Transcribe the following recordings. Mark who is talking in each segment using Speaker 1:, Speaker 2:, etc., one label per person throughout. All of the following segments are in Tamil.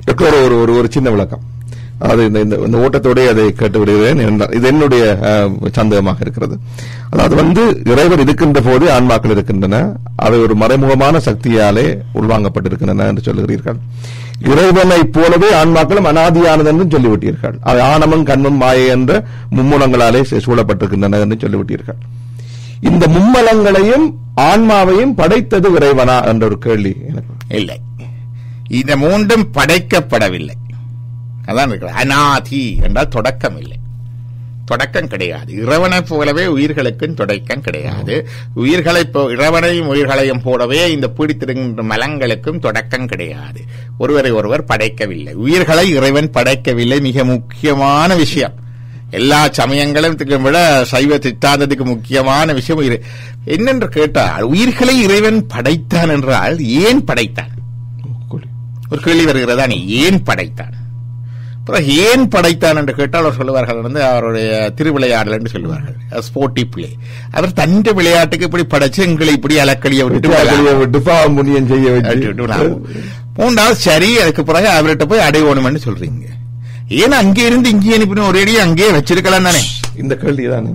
Speaker 1: டாக்டர் ஒரு ஒரு ஒரு சின்ன விளக்கம் அது இந்த இந்த- இந்த ஓட்டத்தோடே அதை கேட்டு விடுகிறேன் என்றால் இது என்னுடைய அஹ், சந்தேகமாக இருக்கிறது அதாவது வந்து இறைவன் இருக்கின்ற போது ஆன்மாக்கள் இருக்கின்றன அவை ஒரு மறைமுகமான சக்தியாலே உள்வாங்கப்பட்டிருக்கின்றன என்று சொல்லுகிறீர்கள் இறைவனை போலவே ஆன்மாக்களும் அனாதியானது என்றும் சொல்லிவிட்டீர்கள் அது ஆணவம் கண்மம் மாயை என்ற மும்முலங்களாலே சூழப்பட்டிருக்கின்றன என்று சொல்லிவிட்டீர்கள் இந்த மும்மலங்களையும் ஆன்மாவையும் படைத்தது இறைவனா என்ற ஒரு கேள்வி எனக்கு
Speaker 2: இல்லை இந்த மூன்றும் படைக்கப்படவில்லை அதான் இருக்கிறது அநாதி என்றால் தொடக்கம் இல்லை தொடக்கம் கிடையாது இறைவனைப் போலவே உயிர்களுக்கும் தொடக்கம் கிடையாது உயிர்களை போ- இறைவனையும் உயிர்களையும் போலவே இந்த பிடித்திருக்கின்ற மலங்களுக்கும் தொடக்கம் கிடையாது ஒருவரை ஒருவர் படைக்கவில்லை உயிர்களை இறைவன் படைக்கவில்லை மிக முக்கியமான விஷயம் எல்லா சமயங்களும் விட சைவ சித்தாந்தத்துக்கு முக்கியமான விஷயம் இரு- என்னென்று கேட்டால் உயிர்களை இறைவன் படைத்தான் என்றால் ஏன் படைத்தான் ஒரு கேள்வி வருகிறதா நீ ஏன் படைத்தான் அப்புறம் ஏன் படைத்தான் என்று கேட்டால் அவர் சொல்லுவார்கள் வந்து அவருடைய திருவிளையாடல் என்று சொல்லுவார்கள் ஸ்போர்ட்டி பிளே அவர் தந்த விளையாட்டுக்கு இப்படி படைச்சு எங்களை இப்படி அலக்கடிய விட்டு
Speaker 1: விட்டு விட்டு பாவம் புண்ணியம் செய்ய
Speaker 2: விட்டு
Speaker 1: வச்சு
Speaker 2: விட்டு நான் மூன்றாவது சரி அதுக்கு பிறகு அவர்கிட்ட போய் அடையணும்னு சொல்றீங்க ஏன் அங்கே இருந்து இங்கே அனுப்பின ஒரே அடி அங்கேயே வச்சிருக்கலாம் தானே
Speaker 1: இந்த கேள்வி தான்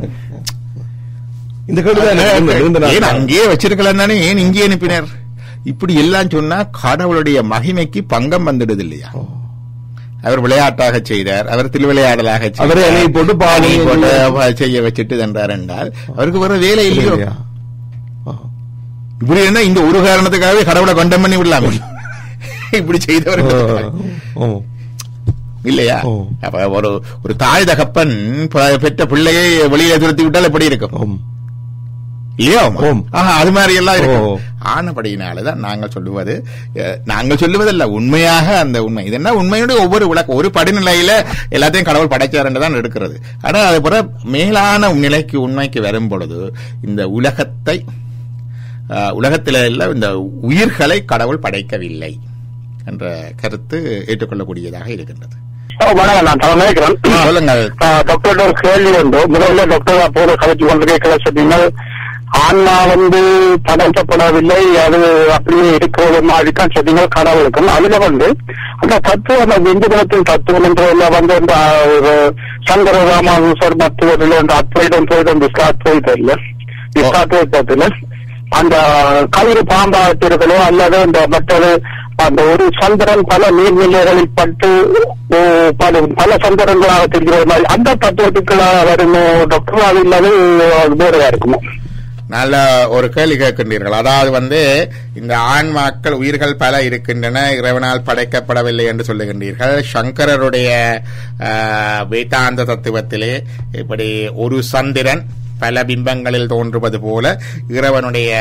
Speaker 1: இந்த கேள்வி தான் எனக்கு இருந்த
Speaker 2: ஏன்
Speaker 1: நாள்.
Speaker 2: அங்கேயே வச்சிருக்கலாம் தானே ஏன் இங்கே அனுப்பினர் இப்படி எல்லாம் சொன்னா கடவுளுடைய மகிமைக்கு பங்கம் வந்துடுது இல்லையா அவர் விளையாட்டாக செய்தார் அவர் திருவிளையாடலாக செய்தார்.
Speaker 1: அவரே அணை போட்டு பாவம்
Speaker 2: அணை போட்டு
Speaker 1: செய்ய-
Speaker 2: செய்ய வச்சுட்டு தந்தார் என்றால் அவருக்கு வேற வேலை இல்லையோ
Speaker 1: இல்லையா? ஆ.
Speaker 2: இப்படி இருந்தா இந்த ஒரு காரணத்துக்காகவே கடவுளை கொண்டம் பண்ணி விடலாமே இப்படி செய்தவர்
Speaker 1: ஓ.
Speaker 2: இல்லையா
Speaker 1: ஓ.
Speaker 2: அப்ப ஒரு ஒரு தாய் தகப்பன் ப- பெற்ற பிள்ளையை வெளியே துரத்தி விட்டால் எப்படி இருக்கும்
Speaker 1: ஓம்.
Speaker 2: இல்லையா
Speaker 1: ஓம்.
Speaker 2: ஆஹா, அது மாதிரி எல்லாம்
Speaker 1: ஓ.
Speaker 2: இருக்கும் ஆனபடியினாலதான் நாங்கள் சொல்லுவது அஹ், நாங்கள் சொல்லுவதல்ல உண்மையாக அந்த உண்மை இதென்ன உண்மையுடைய ஒவ்வொரு விளக்கம் ஒரு படிநிலையில எல்லாத்தையும் கடவுள் படைச்சார் தான் எடுக்கிறது ஆனா அது போல மேலான நிலைக்கு உண்மைக்கு வரும் பொழுது இந்த உலகத்தை அஹ், உலகத்தில எல்லாம் இந்த உயிர்களை கடவுள் படைக்கவில்லை என்ற கருத்து ஏற்றுக்கொள்ளக்கூடியதாக இருக்கின்றது
Speaker 3: வணக்கம் நான் தான் நினைக்கிறேன்
Speaker 2: சொல்லுங்கள்
Speaker 3: டாக்டர் ஒரு கேள்வி உண்டு முதல்ல டாக்டர் அப்போது கலைச்சு கொண்டு கேட்கல சொன்னீங்க ஆன்மா வந்து படைக்கப்படவில்லை அது அப்படியே இருக்கிறது மாதிரி தான் சொன்னீங்க கடவுளுக்கும் அதுல வந்து அந்த தத்துவம் அந்த விந்துகுணத்தின் தத்துவம் என்றதுல வந்து இந்த ஒரு சங்கர ராமானுசர் மத்துவத்தில் இந்த அத்வைதம் துவைதம் விஸ்லாத் துவைதம் விஸ்லாத் துவைதத்துல அந்த கயிறு பாம்பாட்டிர்களோ அல்லது இந்த மற்றது அந்த ஒரு சந்திரன் பல நீர்நிலைகளில் பட்டு ஓ, பல பல சந்திரங்களாக தெரிகிற மாதிரி அந்த தத்துவத்துக்குள்ளாக வருமோ டாக்டர் அது இல்லாத அது வேறையா இருக்குமோ
Speaker 2: நல்ல ஒரு கேள்வி கேட்கின்றீர்கள் அதாவது வந்து இந்த ஆன்மாக்கள் உயிர்கள் பல இருக்கின்றன இறைவனால் படைக்கப்படவில்லை என்று சொல்லுகின்றீர்கள் சங்கரருடைய ஆஹ், வேதாந்த தத்துவத்திலே இப்படி ஒரு சந்திரன் பல பிம்பங்களில் தோன்றுவது போல இறைவனுடைய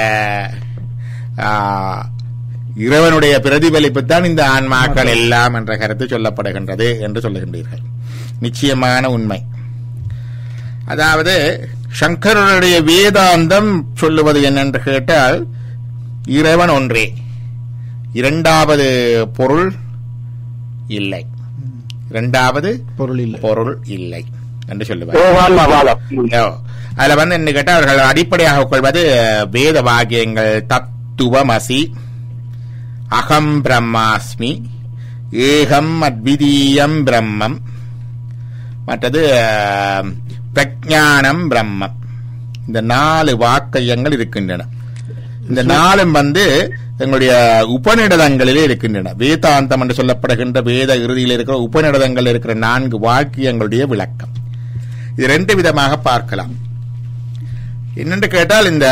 Speaker 2: ஆஹ், இறைவனுடைய பிரதிபலிப்பு தான் இந்த ஆன்மாக்கள் எல்லாம் என்ற கருத்து சொல்லப்படுகின்றது என்று சொல்லுகின்றீர்கள் நிச்சயமான உண்மை அதாவது சங்கரருடைய வேதாந்தம் சொல்லுவது என்னென்று கேட்டால் இறைவன் ஒன்றே இரண்டாவது பொருள் இல்லை இரண்டாவது
Speaker 4: பொருள் இல்லை
Speaker 2: பொருள் இல்லை என்று சொல்லுவார்
Speaker 3: யோகான்மா வாதம் ம்.
Speaker 2: ஓ. அதுல வந்து என்ன கேட்டா அவர்கள் அடிப்படையாக கொள்வது வேத வாக்கியங்கள் தத்துவமசி அகம் பிரம்மாஸ்மி ஏகம் அத்விதீயம் பிரம்மம் மற்றது அஹ், பிரஜானம் பிரம்மம் இந்த நாலு வாக்கியங்கள் இருக்கின்றன இந்த நாளும் வந்து எங்களுடைய உபநிடதங்களிலே இருக்கின்றன வேதாந்தம் என்று சொல்லப்படுகின்ற வேத இறுதியில் இருக்கிற உபநிடதங்கள் இருக்கிற நான்கு வாக்கியங்களுடைய விளக்கம் இது ரெண்டு விதமாக பார்க்கலாம் என்னென்று கேட்டால் இந்த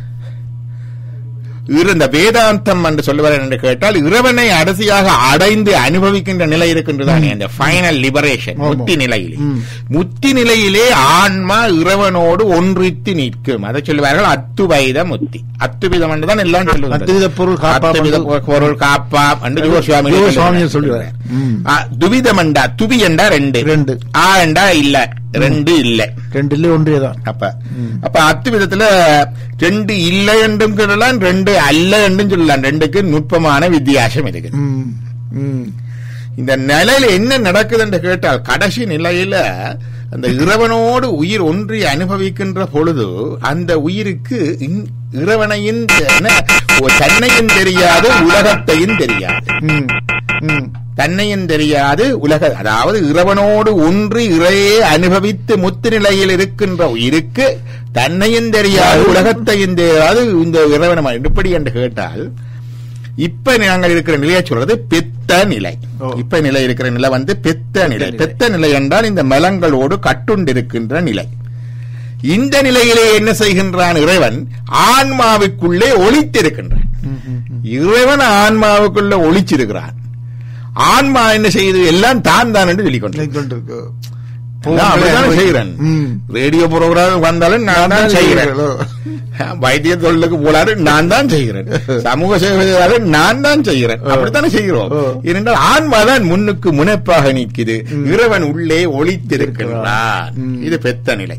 Speaker 2: இரு- இந்த வேதாந்தம் என்று சொல்லுவார் என்று கேட்டால் இறைவனை அரசியாக அடைந்து அனுபவிக்கின்ற நிலை இருக்கின்றதானே அந்த ஃபைனல் லிபரேஷன்
Speaker 4: ஆமா.
Speaker 2: முத்தி நிலையிலே
Speaker 4: ம்.
Speaker 2: முத்தி நிலையிலே ஆன்மா இறைவனோடு ஒன்றித்து நிற்கும் அதை சொல்லுவார்கள் அத்துவைத முத்தி அத்துவிதம் என்றுதான் எல்லாம் சொல்லுவாங்க
Speaker 4: அத்துவித பொருள் காப்பாம்
Speaker 2: அத்துவித
Speaker 4: என்று-
Speaker 2: பொருள் காப்பா என்று யுவசுவாமி
Speaker 4: யுவ சுவாமிகள் சொல்லுவார். ம்.
Speaker 2: துவிதமண்டா துவி என்றா ரெண்டு
Speaker 4: ரெண்டு.
Speaker 2: ஆ என்றா இல்ல ரெண்டு இல்ல
Speaker 4: ரெண்டுல ஒன்றியதான்
Speaker 2: அப்ப அப்ப அத்து விதத்துல ரெண்டு இல்லை என்றும் சொல்லலாம் ரெண்டு அல்ல என்றும் சொல்லலாம் ரெண்டுக்கு நுட்பமான வித்தியாசம் இருக்கு
Speaker 4: ம், ம்.
Speaker 2: இந்த நிலையில என்ன நடக்குது என்று கேட்டால் கடைசி நிலையில அந்த இறைவனோடு உயிர் ஒன்றி அனுபவிக்கின்ற பொழுது அந்த உயிருக்கு இன்- இறைவனையும் என்ன, தன்னையும் தெரியாது உலகத்தையும் தெரியாது
Speaker 4: ம், ம்.
Speaker 2: தன்னையும் தெரியாது உலக அதாவது இறைவனோடு ஒன்று இறையே அனுபவித்து முத்து நிலையில் இருக்கின்ற உயிருக்கு தன்னையும் தெரியாது உலகத்தையும் தெரியாது இந்த இறைவனமா எப்படி என்று கேட்டால் இப்ப நாங்கள் இருக்கிற நிலையை சொல்றது பெத்த நிலை
Speaker 4: ஓ.
Speaker 2: இப்ப நிலை இருக்கிற நிலை வந்து பெத்த நிலை
Speaker 4: நிலை.
Speaker 2: பெத்த நிலை என்றால் இந்த மலங்களோடு கட்டுண்டிருக்கின்ற நிலை இந்த நிலையிலே என்ன செய்கின்றான் இறைவன் ஆன்மாவுக்குள்ளே ஒளித்திருக்கின்றான்
Speaker 4: ம், ம், ம்.
Speaker 2: இறைவன் ஆன்மாவுக்குள்ள ஒளிச்சிருக்கிறான் ஆன்மா என்ன செய்யுது எல்லாம் தான் தான் என்று சொல்லிக் கொண்டு
Speaker 4: நினைத்துக் கொண்டிருக்கு.
Speaker 2: நான் அப்படித்தானே செய்கிறேன்
Speaker 4: ம்.
Speaker 2: ரேடியோ ப்ரோக்ராம் வந்தாலும் நான் தான் செய்கிறேன்
Speaker 4: செய்கிறீர்களோ?
Speaker 2: வைத்திய தொழிலுக்கு போலாரு நான் தான் செய்கிறேன் சமூக சேவை செய்தாலும் நான் தான் செய்கிறேன் அப்படித்தானே செய்கிறோம்
Speaker 4: ஓ.
Speaker 2: ஏனென்றால் ஆன்மாதான் முன்னுக்கு முனைப்பாக நிற்குது இறைவன் உள்ளே ஒளித்திருக்கின்றான்
Speaker 4: ம்.
Speaker 2: இது பெத்த நிலை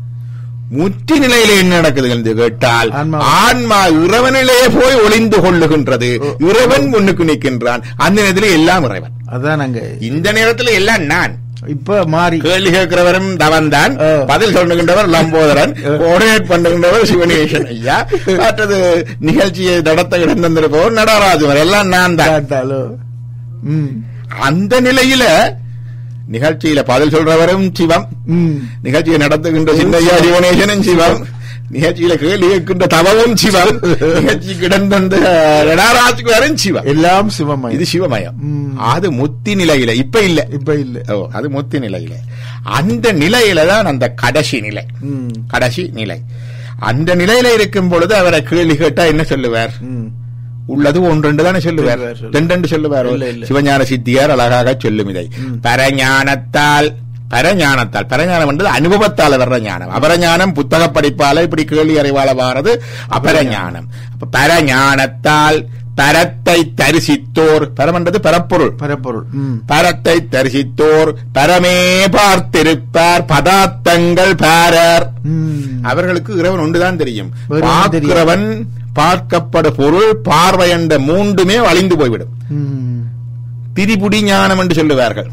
Speaker 2: முற்றி நிலையில என்ன நடக்குது என்று கேட்டால்
Speaker 4: ஆன்மா-
Speaker 2: ஆன்மா இறைவனிலே போய் ஒளிந்து கொள்ளுகின்றது இறைவன் முன்னுக்கு நிற்கின்றான் அந்த நேரத்தில் எல்லாம் இறைவன்
Speaker 4: அதான் அங்க
Speaker 2: இந்த நேரத்தில் எல்லாம் நான்
Speaker 4: இப்ப மாறி
Speaker 2: கேள்வி கேட்கிறவரும் தவன்தான்
Speaker 4: ஆ.
Speaker 2: பதில் சொல்லுகின்றவர் லம்போதரன் கோஆர்டினேட் பண்ணுகின்றவர் சிவனேசன் ஐயா மற்றது நிகழ்ச்சியை நடத்த இடம் தந்திருப்பவர் நடராஜவர் எல்லாம் நான் தான்
Speaker 4: பார்த்தாலோ ம்
Speaker 2: அந்த நிலையில நிகழ்ச்சியில பதில் சொல்றவரும் சிவம்
Speaker 4: ம்
Speaker 2: நிகழ்ச்சியை நடத்துகின்ற சின்னையா சிவனேசனும் சிவம் நிகழ்ச்சியில கேள்வி கேட்கின்ற தவமும் சிவம் நிகழ்ச்சி கிடந்த நடராஜுவரும் சிவம்
Speaker 4: எல்லாம் சிவமயம்
Speaker 2: இது சிவமயம்
Speaker 4: ம்.
Speaker 2: அது முத்தி நிலையில இப்ப இல்ல
Speaker 4: இப்ப இல்ல
Speaker 2: ஓ அது முத்தி நிலையில அந்த நிலையில தான் அந்த கடைசி நிலை
Speaker 4: ம்
Speaker 2: கடைசி நிலை அந்த நிலையில இருக்கும் பொழுது அவரை கேள்வி கேட்டா என்ன சொல்லுவார்
Speaker 4: ம்
Speaker 2: உள்ளது ஒன்றென்று தானே சொல்லுவார்
Speaker 4: சொல்லுவார், சொல்லுவார்.
Speaker 2: ரெண்டென்று சொல்லுவார்
Speaker 4: இல்ல, இல்ல.
Speaker 2: சிவஞான சித்தியார் அழகாக சொல்லும் இதை பரஞானத்தால் பரஞானத்தால் பரஞானம் என்றது அனுபவத்தால் வர்ற ஞானம் அபரஞானம் புத்தக படிப்பால இப்படி கேள்வி அறிவால வாரது அபரஞானம் அப்ப பரஞானத்தால் பரத்தை தரிசித்தோர் பரம் என்றது பரப்பொருள்
Speaker 4: பரப்பொருள் ம்
Speaker 2: பரத்தை தரிசித்தோர் பரமே பார்த்திருப்பார் பதார்த்தங்கள் பாரர்
Speaker 4: ம்
Speaker 2: அவர்களுக்கு இறைவன் ஒன்றுதான் தெரியும்
Speaker 4: வேறு ஒன்றும் தெரியாது.
Speaker 2: பார்க்கிறவன் பார்க்கப்படும் பொருள் பார்வை என்ற மூன்றுமே அழிந்து போய்விடும்
Speaker 4: ம்
Speaker 2: திரிபுடி ஞானம் என்று சொல்லுவார்கள்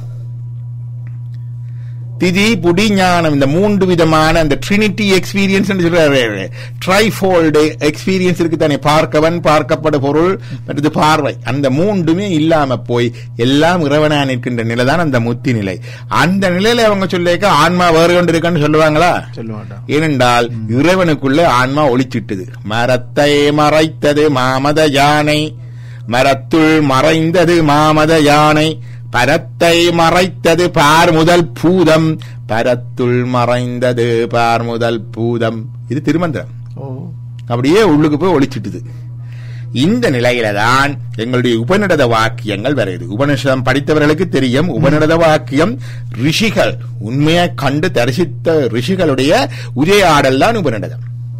Speaker 2: திதி புடி ஞானம் இந்த மூன்று விதமான அந்த ட்ரினிட்டி எக்ஸ்பீரியன்ஸ் என்று சொல்றாரு ட்ரைஃபோல்டு எக்ஸ்பீரியன்ஸ் இருக்கு தானே பார்க்கவன் பார்க்கப்படும் பொருள் மற்றது பார்வை அந்த மூன்றுமே இல்லாம போய் எல்லாம் இறைவனா நிற்கின்ற நிலை தான் அந்த முத்தி நிலை அந்த நிலையில அவங்க சொல்லிக்க ஆன்மா வேறு கொண்டு இருக்கான்னு சொல்லுவாங்களா
Speaker 4: சொல்ல மாட்டான்
Speaker 2: ஏனென்றால் இறைவனுக்குள்ள ஆன்மா ஒளிச்சிட்டுது மரத்தை மறைத்தது மாமத யானை மரத்துள் மறைந்தது மாமத யானை பரத்தை மறைத்தது பார் முதல் பூதம் பரத்துள் மறைந்தது பார் முதல் பூதம் இது திருமந்திரம்
Speaker 4: ஓ
Speaker 2: அப்படியே உள்ளுக்கு போய் ஒளிச்சிட்டுது இந்த நிலையில தான் எங்களுடைய உபநிடத வாக்கியங்கள் வருது உபனிஷதம் படித்தவர்களுக்கு தெரியும் உபநிடத வாக்கியம் ரிஷிகள் உண்மையை கண்டு தரிசித்த ரிஷிகளுடைய உரையாடல் தான் உபநிடதம்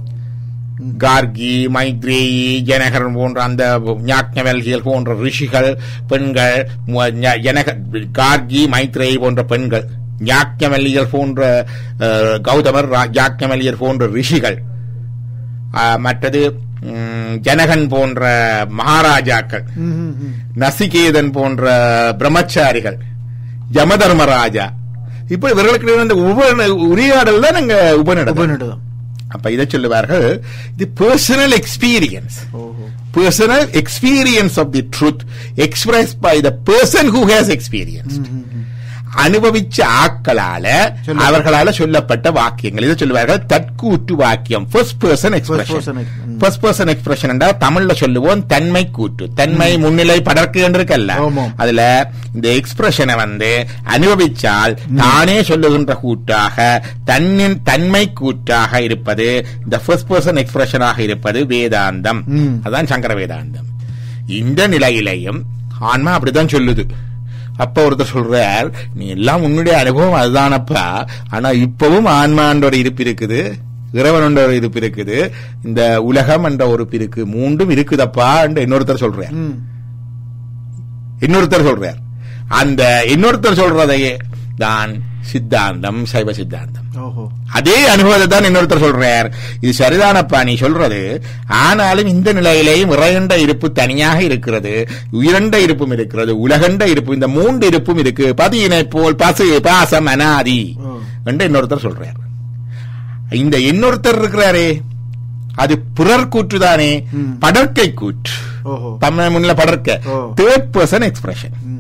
Speaker 2: கார்கி மைத்ரேயி ஜனகர் போன்ற அந்த ஞாக்ஞவல்கிகள் போன்ற ரிஷிகள் பெண்கள் மு- ஞ- ஜனக கார்கி மைத்ரேயி போன்ற பெண்கள் ஞாக்ஞவல்லிகள் போன்ற அஹ், கௌதமர் ரா- யாக்ஞவல்யர் போன்ற ரிஷிகள் ஆஹ், மற்றது ம், ஜனகன் போன்ற மகாராஜாக்கள்
Speaker 4: ம், ம், ம்.
Speaker 2: நசிகேதன் போன்ற பிரம்மச்சாரிகள் யமதர்மராஜா இப்ப இவர்களுக்கு இடையே அந்த உப உரையாடல் தான் நாங்க உபநிடதம்
Speaker 4: உபநிடதம்
Speaker 2: அப்ப இதை சொல்லுவார்கள் இது பர்சனல் எக்ஸ்பீரியன்ஸ்
Speaker 4: ஓஹோ
Speaker 2: personal experience of the truth express by the person who has experience
Speaker 4: ம், ம், ம்.
Speaker 2: அனுபவிச்ச ஆக்களால
Speaker 4: சொல்லப்பட்ட-
Speaker 2: அவர்களால சொல்லப்பட்ட வாக்கியங்கள் இதை சொல்லுவார்கள் தற்கூட்டு வாக்கியம் first person
Speaker 4: person
Speaker 2: expression
Speaker 4: ex- ம்.
Speaker 2: ஃபர்ஸ்ட் பர்சன் எக்ஸ்பிரஷன் என்றால் தமிழ்ல சொல்லுவோம் தன்மை கூற்று தன்மை முன்னிலை படர்க்கு என்று இருக்கல்ல
Speaker 4: ஆமாம்.
Speaker 2: அதுல இந்த எக்ஸ்பிரஷனை வந்து அனுபவிச்சால் தானே சொல்லுகின்ற கூட்டாக தன்னின் தன்மை கூற்றாக இருப்பது இந்த ஃபர்ஸ்ட் பர்சன் எக்ஸ்பிரஷனாக இருப்பது வேதாந்தம்
Speaker 4: ம்.
Speaker 2: அதான் சங்கர வேதாந்தம் இந்த நிலையிலையும் ஆன்மா அப்படித்தான் சொல்லுது அப்ப ஒருத்தர் சொல்றார் நீ எல்லாம் உன்னுடைய அனுபவம் அதுதானப்பா ஆனா இப்பவும் ஆன்மான்ற ஒரு இருப்பு இருக்குது இறைவன் என்ற ஒரு இருப்பு இருக்குது இந்த உலகம் என்ற ஒரு இருக்கு மூன்றும் இருக்குதப்பா என்று இன்னொருத்தர் சொல்றார்
Speaker 4: ம்.
Speaker 2: இன்னொருத்தர் சொல்றார் அந்த இன்னொருத்தர் சொல்றதையே தான் சித்தாந்தம் சைவ சித்தாந்தம்
Speaker 4: ஓஹோ
Speaker 2: அதே அனுபவத்தை தான் இன்னொருத்தர் சொல்றார் இது சரிதானப்பா நீ சொல்றது ஆனாலும் இந்த நிலையிலேயும் இறையண்ட இருப்பு தனியாக இருக்கிறது உயிரண்ட இருப்பும் இருக்கிறது உலகண்ட இருப்பு இந்த மூன்று இருப்பும் இருக்கு பதியினை போல் பசு பாசம் அனாதி
Speaker 4: ஓ.
Speaker 2: என்று இன்னொருத்தர் சொல்றார் இந்த இன்னொருத்தர் இருக்கிறாரே அது பிறர் கூற்றுதானே
Speaker 4: ம்.
Speaker 2: படற்கை கூற்று
Speaker 4: ஓஹோ
Speaker 2: தமிழ் முன்னில படர்க்க
Speaker 4: ஓ.
Speaker 2: தேர்ட் பர்சன் எக்ஸ்பிரஷன்
Speaker 4: ம், ம்.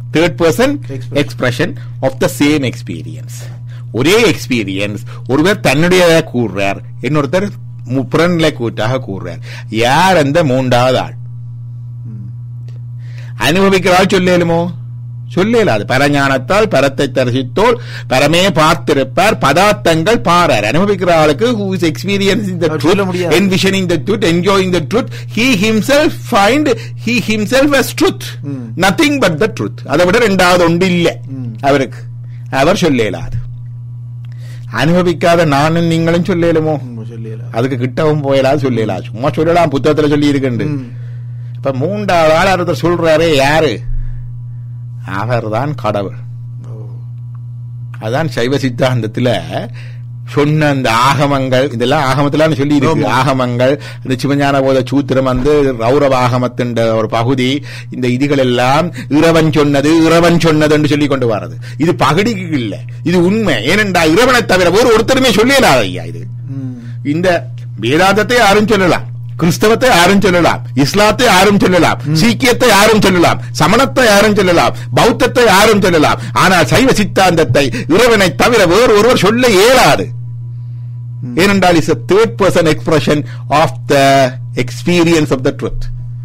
Speaker 2: Third person
Speaker 4: Expression.
Speaker 2: Expression of the same experience ஒரே எக்ஸ்பீரியன்ஸ் ஒருவர் தன்னுடைய கூறுறார் இன்னொருத்தர் மு- புறநிலை கூட்டாக கூறுறார் யார் அந்த மூன்றாவது ஆள் அனுபவிக்கிறாள் சொல்லேலுமோ சொல்லலாது பரஞானத்தால் பரத்தை தரிசித்தோல் பரமே பார்த்திருப்பார் பதார்த்தங்கள் பாரார் அனுபவிக்கிற ஆளுக்கு ஹூ இஸ் எக்ஸ்பீரியன்ஸ் த
Speaker 4: அவர் சொல்ல
Speaker 2: ட்ரூத்
Speaker 4: முடியாது.
Speaker 2: Envisioning the truth enjoying the truth he himself find he himself as truth nothing but the truth அதை விட ரெண்டாவது ஒன்று இல்லை அவருக்கு அவர் சொல்லலாது அனுபவிக்காத நானும் நீங்களும் சொல்லலுமோ
Speaker 4: சொல்லல
Speaker 2: அதுக்கு கிட்டவும் போயலாம் சொல்லலாம் சும்மா சொல்லலாம் புத்தகத்துல சொல்லி இருக்குண்டு இப்ப மூன்றாவது ஆள் ஒருத்தர் சொல்றாரே யாரு அவர்தான் கடவுள் அதான் சைவ சித்தாந்தத்துல சொன்ன அந்த ஆகமங்கள் இதெல்லாம் ஆகமத்துல சொல்லி இருக்கு
Speaker 4: ஆமா.
Speaker 2: ஆகமங்கள் இந்த சிவஞான போத சூத்திரம் வந்து ரௌரவ ஆகமத்தின் ஒரு பகுதி இந்த இதுகள் எல்லாம் இறைவன் சொன்னது இறைவன் சொன்னது என்று சொல்லி கொண்டு வர்றது இது பகுதிக்கு இல்ல இது உண்மை ஏனென்றா இறைவனை தவிர வேறு ஒருத்தருமே சொல்லலாத ஐயா இது இந்த வேதாந்தத்தை யாரும் சொல்லலாம் கிறிஸ்தவத்தை யாரும் சொல்லலாம் இஸ்லாத்தை யாரும் சொல்லலாம் சீக்கியத்தை யாரும் சொல்லலாம் சமணத்தை யாரும் சொல்லலாம் பௌத்தத்தை யாரும் சொல்லலாம் ஆனால் சைவ சித்தாந்தத்தை இறைவனை தவிர வேறு ஒருவர் சொல்ல இயலாது ஏனென்றால் is a third person expression of the experience of the truth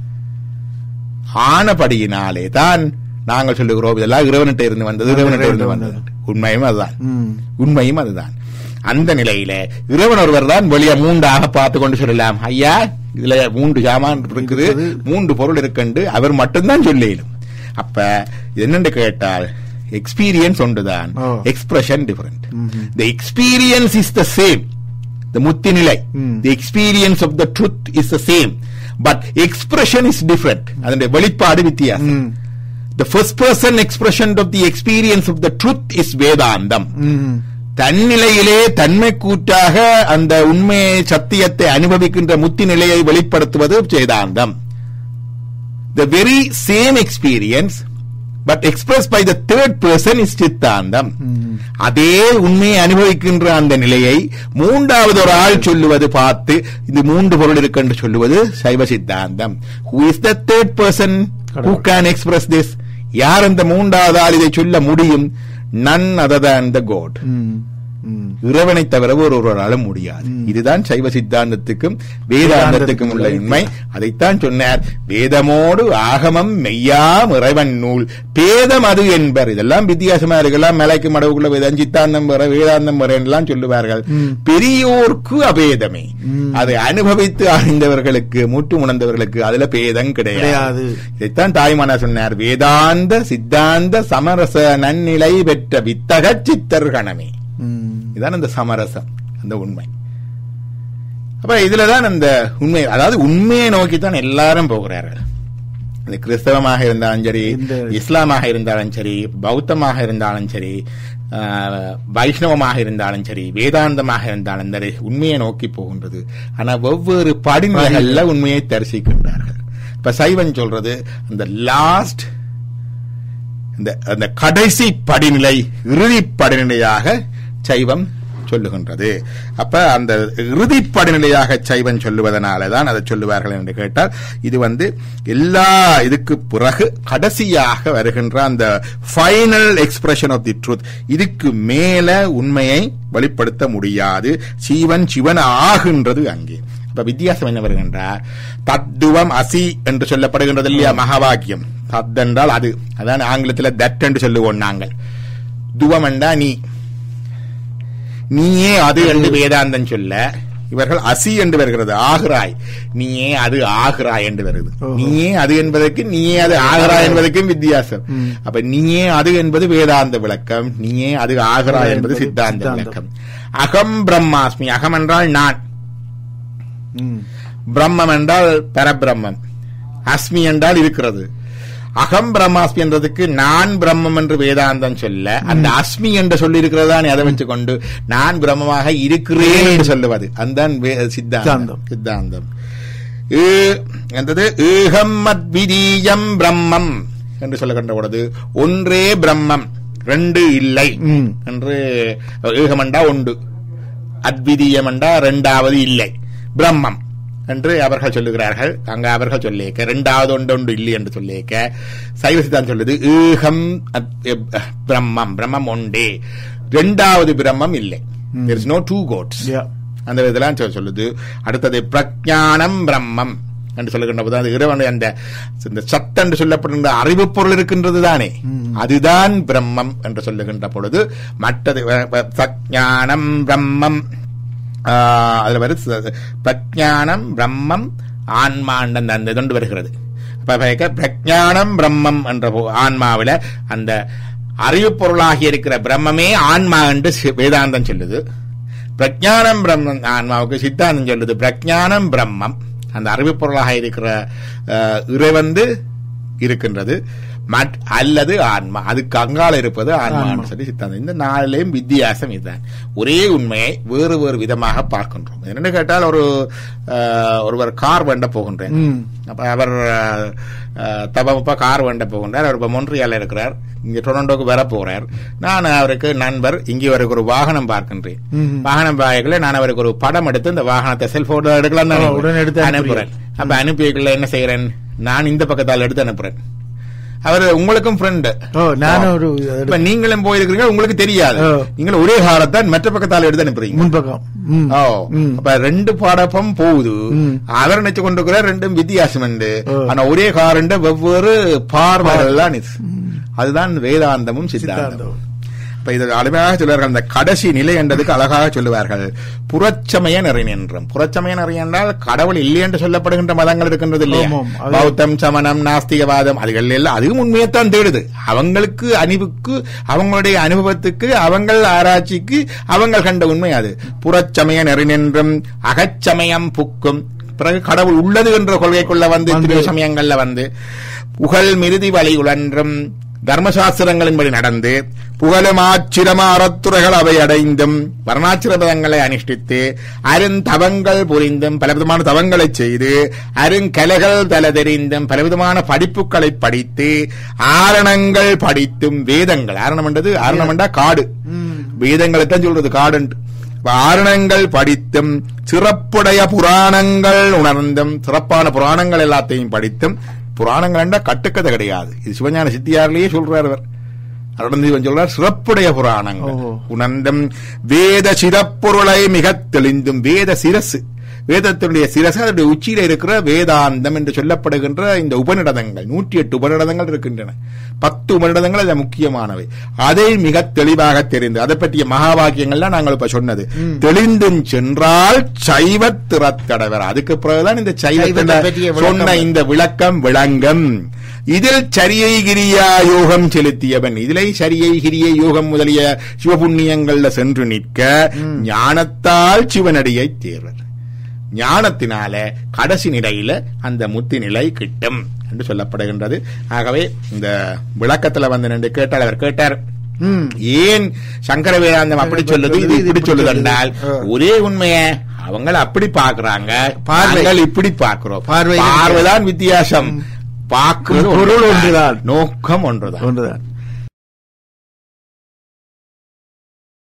Speaker 2: ஆனபடியினாலே தான் நாங்கள் சொல்லுகிறோம் இதெல்லாம் இறைவனிட்ட இருந்து வந்தது இறைவனிட்ட இருந்து வந்தது உண்மையும் அதுதான் உண்மையும் அதுதான் அந்த நிலையில இறைவன் ஒருவர் தான் வெளியே மூன்றாக பார்த்து கொண்டு சொல்லலாம் ஐயா இதுல மூன்று சாமான் இருக்குது மூன்று பொருள் இருக்குண்டு அவர் மட்டும்தான் சொல்லிடும் அப்ப இது என்னன்னு கேட்டால் எக்ஸ்பீரியன்ஸ் ஒன்றுதான்
Speaker 4: ஓ.
Speaker 2: Expression different the experience is the same the முத்தி நிலை
Speaker 4: ம்.
Speaker 2: The experience of the truth is the same but expression is different அதனுடைய வெளிப்பாடு வித்தியாசம் The first person expression of the experience of the truth is Vedandam. தன்னிலையிலே தன்மை கூட்டாக அந்த உண்மையை சத்தியத்தை அனுபவிக்கின்ற முத்தி நிலையை வெளிப்படுத்துவது வேதாந்தம் The very same experience but expressed by the third person is சித்தாந்தம் அதே உண்மையை அனுபவிக்கின்ற அந்த நிலையை மூன்றாவது ஒரு ஆள் சொல்லுவது பார்த்து இது மூன்று பொருள் இருக்கு என்று சொல்லுவது சைவ சித்தாந்தம் who is the third person who
Speaker 4: கடவுள்.
Speaker 2: can express this யார் அந்த மூன்றாவது ஆள் இதை சொல்ல முடியும் none other than the god இறைவனை தவிர ஒரு ஒருவராலும் முடியாது இதுதான் சைவ சித்தாந்தத்துக்கும் வேதாந்தத்துக்கும் உள்ள உண்மை அதைத்தான் சொன்னார் வேதமோடு ஆகமம் மெய்யாம் இறைவன் நூல் பேதம் அது என்பர் இதெல்லாம் வித்தியாசமா இருக்கலாம் மலைக்கு மடவுக்குள்ள வேதம் சித்தாந்தம் வர வேதாந்தம் வர எல்லாம் சொல்லுவார்கள் பெரியோர்க்கு அபேதமே அதை அனுபவித்து அறிந்தவர்களுக்கு மூட்டு உணர்ந்தவர்களுக்கு அதுல பேதம் கிடையாது
Speaker 4: கிடையாது.
Speaker 2: இதைத்தான் தாய்மானா சொன்னார் வேதாந்த சித்தாந்த சமரச நன்னிலை பெற்ற வித்தக சித்தர்கணமே இதான் அந்த சமரசம் அந்த உண்மை அப்ப இதுலதான் அந்த உண்மை அதாவது உண்மையை நோக்கி தான் எல்லாரும் போகிறார்கள் அது கிறிஸ்தவமாக இருந்தாலும் சரி
Speaker 4: இந்த-
Speaker 2: இஸ்லாமாக இருந்தாலும் சரி பௌத்தமாக இருந்தாலும் சரி ஆஹ், வைஷ்ணவமாக இருந்தாலும் சரி வேதாந்தமாக இருந்தாலும் சரி உண்மையை நோக்கி போகின்றது ஆனா வெவ்வேறு படிநிலைகள்ல உண்மையை தரிசிக்கின்றார்கள் இப்ப சைவன் சொல்றது அந்த லாஸ்ட் இந்த அந்த கடைசி படிநிலை இறுதி படிநிலையாக சைவம் சொல்லுகின்றது அப்ப அந்த இறுதி படிநிலையாக சைவம் சொல்லுவதனால தான் அதை சொல்லுவார்கள் என்று கேட்டால் இது வந்து எல்லா இதுக்கு பிறகு கடைசியாக வருகின்ற அந்த final expression of the truth இதுக்கு மேல உண்மையை வெளிப்படுத்த முடியாது சிவன் சிவன் ஆகின்றது அங்கே அப்ப வித்தியாசம் என்ன வருகின்றார் தத்துவம் அசி என்று சொல்லப்படுகின்றது இல்லையா மகாவாக்கியம் தத் என்றால் அது அதான் ஆங்கிலத்தில் தட் என்று சொல்லுவோம் நாங்கள் துவம் என்றா நீ நீயே அது என்று வேதாந்தம் சொல்ல இவர்கள் அசி என்று வருகிறது ஆகிறாய் நீயே அது ஆகிறாய் என்று வருது
Speaker 4: ஓஹோ.
Speaker 2: நீயே அது என்பதற்கு நீயே அது ஆகிறாய் என்பதற்கும் வித்தியாசம் அப்ப நீயே அது என்பது வேதாந்த விளக்கம் நீயே அது ஆகிறாய் என்பது சித்தாந்த
Speaker 4: சித்தாந்தம்.
Speaker 2: விளக்கம் அகம் பிரம்மாஸ்மி அகம் என்றால் நான் பிரம்மம் என்றால் பரபிரம்மம் அஸ்மி என்றால் இருக்கிறது அகம் பிரம்மாஸ்மி என்றதுக்கு நான் பிரம்மம் என்று வேதாந்தம் சொல்ல அந்த அஸ்மி என்று சொல்லி இருக்கிறதானே அதை வச்சு கொண்டு நான் பிரம்மமாக இருக்கிறேன் என்று சொல்லுவது அந்த சித்தாந்தம்
Speaker 4: சித்தாந்தம்.
Speaker 2: சித்தாந்தம் ஏ- என்றது ஏகம் அத்விதீயம் பிரம்மம் என்று சொல்லுகின்ற பொழுது ஒன்றே பிரம்மம் ரெண்டு இல்லை
Speaker 4: ம்.
Speaker 2: என்று ஏகமண்டா உண்டு அத்விதீயமண்டா ரெண்டாவது இல்லை பிரம்மம் என்று அவர்கள் சொல்லுகிறார்கள் அங்க அவர்கள் சொல்லியிருக்க இரண்டாவது ஒன்று ஒன்று இல்லை என்று சொல்லியிருக்க சைவ சித்தாந்தம் சொல்லுது ஈகம் அத்- எப்- பிரம்மம் பிரம்மம் ஒன்றே இரண்டாவது பிரம்மம் இல்லை there is no two gods
Speaker 4: Yeah.
Speaker 2: அந்த இதெல்லாம் சொல்~ சொல்லுது அடுத்தது பிரஜானம் பிரம்மம் என்று சொல்லுகின்ற போது அது இறைவனுடைய அந்த இந்த சத்தம் என்று சொல்லப்படுகின்ற அறிவு பொருள் இருக்கின்றது தானே அதுதான் பிரம்மம் என்று சொல்லுகின்ற பொழுது மற்றது வ- வ- சஞ்ஞானம் பிரம்மம் ஆஹ், அதுல வருது ச- பிரஜானம் பிரம்மம் ஆன்மாண்ட அந்த அந்த இதொண்டு வருகிறது அப்ப கேட்க பிரஜானம் பிரம்மம் என்ற போ- ஆன்மாவில அந்த அறிவு பொருளாகி இருக்கிற பிரம்மமே ஆன்மா என்று சி- வேதாந்தம் சொல்லுது பிரஜானம் பிரம்மம் ஆன்மாவுக்கு சித்தாந்தம் சொல்லுது பிரஜானம் பிரம்மம் அந்த அறிவு பொருளாக இருக்கிற அஹ், இறைவந்து இருக்கின்றது மட் அல்லது ஆன்மா அதுக்கு அங்கால இருப்பது ஆன்மான்னு சொல்லி சித்தாந்தம் இந்த நாளிலேயும் வித்தியாசம் இதுதான் ஒரே உண்மையை வேறு வேறு விதமாக பார்க்கின்றோம் என்னன்னு கேட்டால் ஒரு அஹ், ஒருவர் கார் வேண்ட போகின்றேன்
Speaker 4: ம்.
Speaker 2: அப்ப அவர் அஹ், தபமப்பா கார் வேண்ட போகின்றார் அவர் இப்ப மொன்றியால இருக்கிறார் இங்க டொரண்டோக்கு வர போறார் நான் அவருக்கு நண்பர் இங்கே அவருக்கு ஒரு வாகனம் பார்க்கின்றேன்
Speaker 4: ம்ஹும்.
Speaker 2: வாகனம் பார்க்கல நான் அவருக்கு ஒரு படம் எடுத்து இந்த வாகனத்தை செல்போன் எடுக்கலாம்
Speaker 4: ஓ, உடனே எடுத்து
Speaker 2: அனுப்புறேன் அப்ப அனுப்பிக்கல என்ன செய்யறேன் நான் இந்த பக்கத்தால் எடுத்து அனுப்புறேன் அவர் உங்களுக்கும் ஃப்ரெண்டு
Speaker 4: ஓ நானும் ஒரு
Speaker 2: இப்ப நீங்களும் போயிருக்கிறீங்க உங்களுக்கு தெரியாது
Speaker 4: ஓ.
Speaker 2: நீங்கள் ஒரே காரத்தான் மற்ற பக்கத்தால் எடுத்து அனுப்புறீங்க
Speaker 4: முன்பக்கம் ம்.
Speaker 2: ஓ
Speaker 4: ம்.
Speaker 2: அப்ப ரெண்டு பாடப்பம் போகுது
Speaker 4: ம்.
Speaker 2: அவர் நினைச்சு கொண்டிருக்கிற ரெண்டும் வித்தியாசம் உண்டு
Speaker 4: ஓ.
Speaker 2: ஆனா ஒரே காரண்ட வெவ்வேறு பார்வைகள் தான் இது அதுதான் வேதாந்தமும் சித்தாந்தமும்
Speaker 4: சித்தாந்தம்.
Speaker 2: இப்ப இது அருமையாக சொல்வார்கள் அந்த கடைசி நிலை என்றதுக்கு அழகாக சொல்லுவார்கள் புறச்சமய நெறி நின்றும் புறச்சமய நெறி என்றால் கடவுள் இல்லை என்று சொல்லப்படுகின்ற மதங்கள் இருக்கின்றது இல்லையா
Speaker 4: ஆமாம். அது-
Speaker 2: பௌத்தம் சமணம் நாஸ்திகவாதம் அதுகள் எல்லாம் அதுவும் உண்மையைத்தான் தேடுது அவங்களுக்கு அணிவுக்கு அவங்களுடைய அனுபவத்துக்கு அவங்கள் ஆராய்ச்சிக்கு அவங்கள் கண்ட உண்மை அது புறச்சமய நெறி நின்றும் அகச்சமயம் புக்கும் பிறகு கடவுள் உள்ளது என்ற கொள்கைக்குள்ள வந்து
Speaker 4: வந்து.
Speaker 2: திரு சமயங்கள்ல வந்து புகழ் மிருதி வழி உழன்றும் தர்மசாஸ்திரங்களின்படி நடந்து புகழும் ஆச்சிரம அறத்துறைகள் அவை அடைந்தும் வர்ணாச்சிரமதங்களை அனுஷ்டித்து அருந்தவங்கள் புரிந்தும் பலவிதமான தவங்களை செய்து அருங்கலைகள் தல தெரிந்தும் பலவிதமான படிப்புகளை படித்து ஆரணங்கள் படித்தும் வேதங்கள் ஆரணம் என்றது ஆரணம் என்றா காடு வேதங்களை தான் சொல்றது காடுன்ட்டு வாரணங்கள் படித்தும் சிறப்புடைய புராணங்கள் உணர்ந்தும் சிறப்பான புராணங்கள் எல்லாத்தையும் படித்தும் புராணங்கள் என்றா கட்டுக்கதை கிடையாது இது சிவஞான சித்தியாரிலேயே சொல்றார் அவர் அருணந்தீவன் சொல்றார் சிறப்புடைய புராணங்கள்
Speaker 4: ஓஹோ.
Speaker 2: உணர்ந்தும் வேத சிறப்பொருளை மிகத் தெளிந்தும் வேத சிரசு வேதத்தினுடைய சிரசு அதனுடைய உச்சியில இருக்கிற வேதாந்தம் என்று சொல்லப்படுகின்ற இந்த உபநிடதங்கள் நூற்றி எட்டு உபநிடதங்கள் இருக்கின்றன பத்து உபநிடதங்கள் அது முக்கியமானவை அதை மிக தெளிவாக தெரிந்து அதை பற்றிய மகா வாக்கியங்கள்லாம் நாங்கள் இப்ப சொன்னது தெளிந்தும் சென்றால் சைவ திறத்தடவர் அதுக்கு பிறகுதான் இந்த
Speaker 4: சைவத்தை
Speaker 2: சைவத்தை
Speaker 4: பற்றிய விளக்கம்.
Speaker 2: சொன்ன இந்த விளக்கம் விளங்கம் இதில் சரியை கிரியா யோகம் செலுத்தியவன் இதிலே சரியை கிரிய யோகம் முதலிய சிவபுண்ணியங்கள்ல சென்று நிற்க ஞானத்தால் சிவனடியை தேர்வர் ஞானத்தினால கடைசி நிலையில அந்த முத்தி நிலை கிட்டும் என்று சொல்லப்படுகின்றது ஆகவே இந்த விளக்கத்துல வந்து நின்று கேட்டால் அவர் கேட்டார்
Speaker 4: ம்.
Speaker 2: ஏன் சங்கர வேதாந்தம் அப்படி சொல்லுது இது இப்படி சொல்லுது என்றால்
Speaker 4: ஆ.
Speaker 2: ஒரே உண்மைய அவங்க அப்படி பாக்குறாங்க
Speaker 4: பார்வை.
Speaker 2: நாங்கள் இப்படி பார்க்கிறோம்
Speaker 4: பார்வை
Speaker 2: பார்வைதான் வித்தியாசம் பார்க்கிறது
Speaker 4: பொருள்
Speaker 2: ஒன்றுதான்.
Speaker 4: ஒன்றுதான்.
Speaker 2: நோக்கம் ஒன்றுதான்
Speaker 4: ஒன்றுதான்